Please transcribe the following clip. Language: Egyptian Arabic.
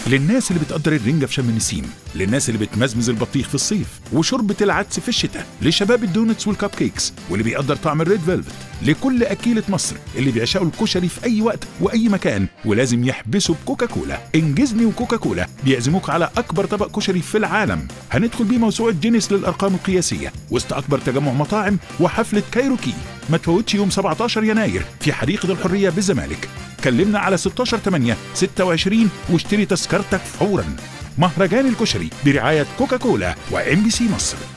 للناس اللي بتقدر الرنجة في شم النسيم للناس اللي بتمزمز البطيخ في الصيف وشوربة العدس في الشتاء لشباب الدونتس والكب كيكس واللي بيقدر طعم الريد فيلفت لكل أكيلة مصر اللي بيعشقوا الكشري في أي وقت وأي مكان ولازم يحبسوا بكوكا كولا انجزني وكوكا كولا بيعزموك على أكبر طبق كشري في العالم هندخل بيه موسوعة جينيس للأرقام القياسية وسط أكبر تجمع مطاعم وحفلة كايروكي ما تفوتش يوم 17 يناير في حديقة الحرية بالزمالك كلمنا على 16 8 26 واشتري تذكرتك فورا مهرجان الكشري برعاية كوكا كولا وام بي سي مصر